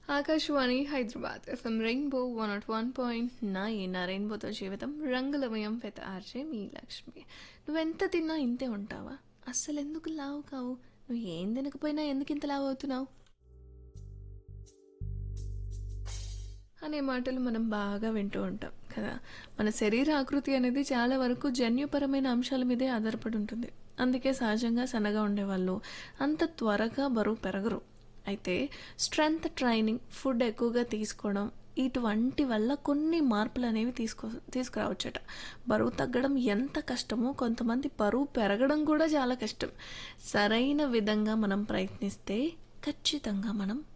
Akashvani Hyderabad FM rainbow one nought one point nine ఆ రెయిన్బోతో జీవితం రంగులమయం పెద్ద ఆర్జే మీ లక్ష్మి నువ్వెంత తిన్నా ఇంతే ఉంటావా అస్సలు ఎందుకు లావు కావు నువ్వు ఏం తినకపోయినా ఎందుకు ఇంత లావు అవుతున్నావు అనే మాటలు మనం బాగా వింటూ ఉంటాం కదా మన శరీర ఆకృతి అనేది చాలా వరకు జన్యుపరమైన అంశాల మీదే ఆధారపడి ఉంటుంది అందుకే సహజంగా సన్నగా ఉండేవాళ్ళు అంత త్వరగా బరువు పెరగరు అయితే స్ట్రెంగ్త్ ట్రైనింగ్ ఫుడ్ ఎక్కువగా తీసుకోవడం ఇటువంటి వల్ల కొన్ని మార్పులు అనేవి తీసుకో తీసుకురావచ్చట బరువు తగ్గడం ఎంత కష్టమో కొంతమంది బరువు పెరగడం కూడా చాలా కష్టం సరైన విధంగా మనం ప్రయత్నిస్తే ఖచ్చితంగా మనం